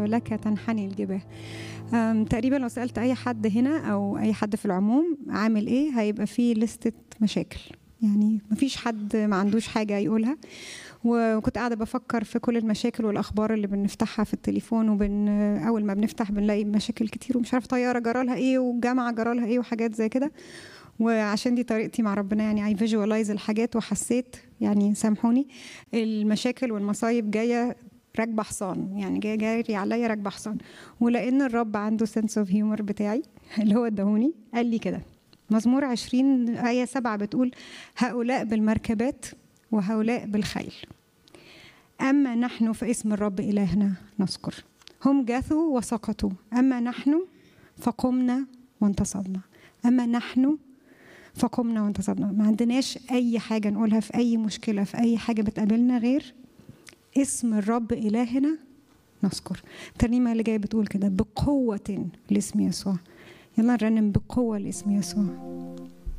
لك تنحني الجباه أم، تقريبا لو سألت أي حد هنا أو أي حد في العموم عامل إيه هيبقى فيه لستة مشاكل يعني مفيش حد ما عندوش حاجة يقولها وكنت قاعدة بفكر في كل المشاكل والأخبار اللي بنفتحها في التليفون وبن أول ما بنفتح بنلاقي مشاكل كتير ومش عارف طيارة جرالها إيه والجامعة جرالها إيه وحاجات زي كده وعشان دي طريقتي مع ربنا يعني اي فيجواليز الحاجات وحسيت يعني سامحوني المشاكل والمصايب جايه راكبه حصان يعني جايه جاري عليا راكبه حصان ولان الرب عنده سنس اوف هيومر بتاعي اللي هو اداهوني قال لي كده مزمور 20 آية 7 بتقول هؤلاء بالمركبات وهؤلاء بالخيل أما نحن فاسم الرب إلهنا نذكر هم جاثوا وسقطوا أما نحن فقمنا وانتصرنا أما نحن فقمنا وانتصرنا ما عندناش أي حاجة نقولها في أي مشكلة في أي حاجة بتقابلنا غير اسم الرب إلهنا نذكر الترنيمة اللي جاية بتقول كده بقوة لاسم يسوع يلا نرنم بقوة لاسم يسوع